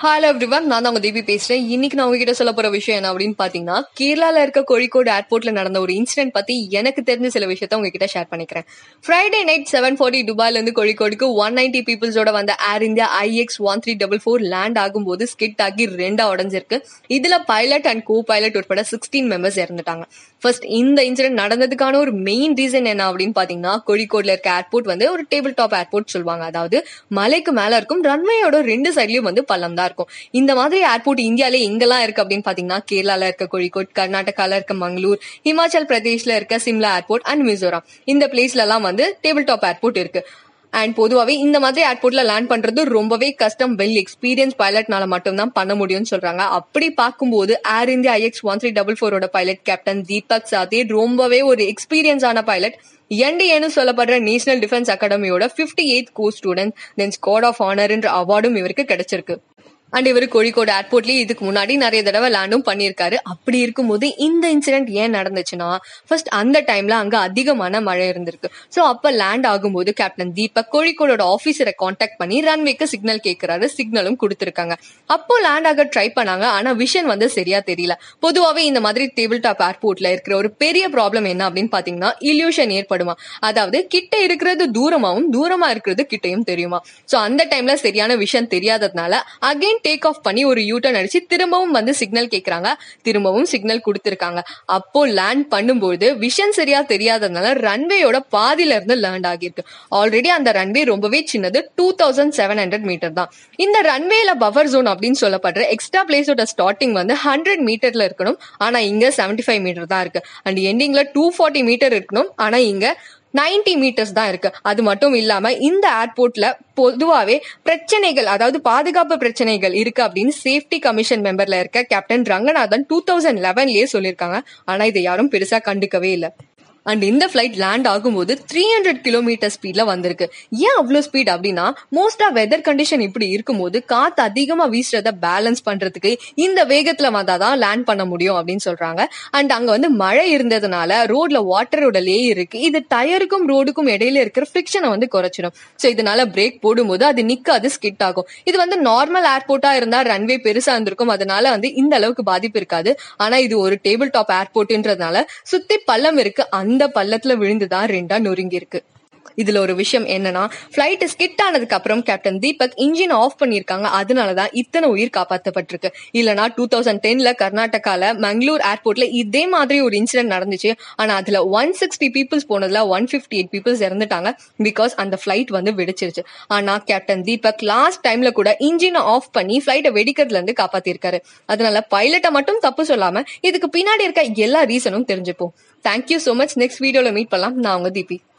hello everyone நான் தான் உங்க தீபி பேசுறேன் இன்னைக்கு நான் உங்ககிட்ட சொல்ல போற விஷயம் என்ன அப்படின்னு பாத்தீங்கன்னா கேரளால இருக்க கோழிக்கோடு ஏர்போர்ட்ல நடந்த ஒரு இன்சிடென்ட் பத்தி எனக்கு தெரிஞ்ச சில விஷயத்த உங்ககிட்ட ஷேர் பண்ணிக்கிறேன் ஃப்ரைடே நைட் செவன் ஃபார்ட்டி துபாய்ல இருந்து கோழிக்கோடுக்கு ஒன் நைன்டி பீப்புள்ஸோட வந்த Air India IX one three double four land ஆகும்போது ஸ்கிட் ஆகி ரெண்டா உடஞ்சிருக்கு இதுல பைலட் அண்ட் கோ பைலட் உட்பட சிக்ஸ்டீன் மெம்பர்ஸ் இறந்துட்டாங்க ஃபர்ஸ்ட் இந்த இன்சிடென்ட் நடந்ததுக்கான ஒரு மெயின் ரீசன் என்ன அப்படின்னு பாத்தீங்கன்னா கோழிக்கோட்ல இருக்க ஏர்போர்ட் வந்து ஒரு டேபிள் டாப் ஏர்போர்ட் சொல்லுவாங்க அதாவது மலைக்கு மேல இருக்கும் ரன்வேயோட ரெண்டு சைட்லயும் வந்து பள்ளம் தான் இருக்கும் இந்த மாதிரி ஏர்போர்ட் இந்தியால எங்கெல்லாம் இருக்கு அப்படின்னு பாத்தீங்கன்னா கேரளால இருக்க கோழிக்கோட் கர்நாடகால இருக்க மங்களூர் ஹிமாச்சல் பிரதேஷ்ல இருக்க சிம்லா ஏர்போர்ட் அண்ட் மிசோரம் இந்த பிளேஸ்ல எல்லாம் வந்து டேபிள் டாப் ஏர்போர்ட் இருக்கு அண்ட் பொதுவாகவே இந்த மாதிரி ஏர்போர்ட்ல லேண்ட் பண்றது ரொம்பவே கஷ்டம் வெல் எக்ஸ்பீரியன்ஸ் பைலட்னால மட்டும்தான் பண்ண முடியும்னு சொல்றாங்க அப்படி பார்க்கும்போது Air India IX one three double ஃபோரோட பைலட் கேப்டன் தீபக் சாதே ரொம்பவே ஒரு எக்ஸ்பீரியன்ஸ் ஆன பைலட் என்டிஏன்னு சொல்லப்படுற நேஷனல் டிஃபென்ஸ் அகாடமியோட பிப்டி எய்த் கோ ஸ்டூடெண்ட் தென் ஸ்காட் ஆஃப் ஆனர்ன்ற அவார்டும் இவருக்கு கிடைச்சிருக்கு அண்ட் இவர் கோழிக்கோடு ஏர்போர்ட்லயே இதுக்கு முன்னாடி நிறைய தடவை லேண்டும் பண்ணியிருக்காரு அப்படி இருக்கும்போது இந்த இன்சிடென்ட் ஏன் நடந்துச்சுன்னா ஃபர்ஸ்ட் அந்த டைம்ல அங்க அதிகமான மழை இருந்திருக்கு ஸோ அப்ப லேண்ட் ஆகும்போது கேப்டன் தீபக் கோழிக்கோடோட ஆபீசரை காண்டாக்ட் பண்ணி ரன்வேக்கு சிக்னல் கேட்கிறாரு சிக்னலும் கொடுத்துருக்காங்க அப்போ லேண்ட் ஆக ட்ரை பண்ணாங்க ஆனா விஷன் வந்து சரியா தெரியல பொதுவாகவே இந்த மாதிரி டேபிள் டாப் ஏர்போர்ட்ல இருக்கிற ஒரு பெரிய ப்ராப்ளம் என்ன அப்படின்னு பாத்தீங்கன்னா இல்யூஷன் ஏற்படுமா அதாவது கிட்ட இருக்கிறது தூரமாவும் தூரமா இருக்கிறது கிட்டையும் தெரியுமா ஸோ அந்த டைம்ல சரியான விஷன் தெரியாததுனால அகைன் டேக் ஆஃப் பண்ணி ஒரு யூட்டர்ன் அடிச்சு திரும்பவும் வந்து சிக்னல் கேக்குறாங்க திரும்பவும் சிக்னல் கொடுத்திருக்காங்க அப்போ லேண்ட் பண்ணும்போது விஷன் சரியா தெரியாததுனால ரன்வேயோட பாதியில இருந்து லேண்ட் ஆகியிருக்கு ஆல்ரெடி அந்த ரன்வே ரொம்பவே சின்னது two thousand seven hundred metre தான் இந்த ரன்வேல பஃபர் ஜோன் அப்படின்னு சொல்லப்படுற எக்ஸ்ட்ரா பிளேஸோட ஸ்டார்டிங் வந்து ஹண்ட்ரட் மீட்டர்ல இருக்கணும் ஆனா இங்க செவன்டி ஃபைவ் மீட்டர் தான் இருக்கு அண்ட் எண்டிங்ல டூ ஃபார்ட்டி மீட்டர் இருக்கணும் ஆனா இங்க நைன்டி மீட்டர்ஸ் தான் இருக்கு அது மட்டும் இல்லாம இந்த ஏர்போர்ட்ல பொதுவாவே பிரச்சனைகள் அதாவது பாதுகாப்பு பிரச்சனைகள் இருக்கு அப்படின்னு சேஃப்டி கமிஷன் மெம்பர்ல இருக்க கேப்டன் ரங்கநாதன் டூ தௌசண்ட் லெவன்லயே சொல்லியிருக்காங்க ஆனா இதை யாரும் பெருசா கண்டுக்கவே இல்லை அண்ட் இந்த ஃபிளைட் லேண்ட் ஆகும்போது த்ரீ ஹண்ட்ரட் கிலோமீட்டர் ஸ்பீட்ல வந்திருக்கு ஏன் அவ்வளோ ஸ்பீட் அப்படின்னா மோஸ்டா வெதர் கண்டிஷன் இப்படி இருக்கும்போது காத்து அதிகமா வீசுறத பேலன்ஸ் பண்றதுக்கு இந்த வேகத்துல வந்தாதான் லேண்ட் பண்ண முடியும் அப்படின்னு சொல்றாங்க அண்ட் அங்க வந்து மழை இருந்ததுனால ரோட்ல வாட்டரோட லே இருக்கு இது டயருக்கும் ரோடுக்கும் இடையில இருக்கிற ஃபிரிக்ஷனை வந்து குறைச்சிடும் ஸோ இதனால பிரேக் போடும்போது அது நிக்காது ஸ்கிட் ஆகும் இது வந்து நார்மல் ஏர்போர்ட்டா இருந்தா ரன்வே பெருசா இருந்திருக்கும் அதனால வந்து இந்த அளவுக்கு பாதிப்பு இருக்காது ஆனா இது ஒரு டேபிள் டாப் ஏர்போர்ட்ன்றதுனால சுத்தி பள்ளம் இருக்கு அந்த பள்ளத்துல விழுந்துதான் ரெண்டா நொறுங்கி இருக்கு இதுல ஒரு விஷயம் என்னன்னா பிளைட் ஸ்கிட் ஆனதுக்கு அப்புறம் கேப்டன் தீபக் இன்ஜின் ஆஃப் பண்ணிருக்காங்க அதனாலதான் இத்தனை உயிர் காப்பாற்றப்பட்டிருக்கு இல்லனா டூ தௌசண்ட் டென்ல கர்நாடகால மங்களூர் ஏர்போர்ட்ல இதே மாதிரி ஒரு இன்சிடென்ட் நடந்துச்சு ஆனா அதுல ஒன் சிக்ஸ்டி பீப்புள்ஸ் போனதுல ஒன் பிப்டி எயிட் பீப்புள்ஸ் இறந்துட்டாங்க பிகாஸ் அந்த பிளைட் வந்து வெடிச்சிருச்சு ஆனா கேப்டன் தீபக் லாஸ்ட் டைம்ல கூட இன்ஜினை ஆஃப் பண்ணி பிளைட்டை வெடிக்கிறதுல இருந்து காப்பாத்திருக்காரு அதனால பைலட்டை மட்டும் தப்பு சொல்லாம இதுக்கு பின்னாடி இருக்க எல்லா ரீசனும் தெரிஞ்சுப்போம் தேங்க்யூ சோ மச் நெக்ஸ்ட் வீடியோல மீட் பண்ணலாம் நான் உங்க தீபி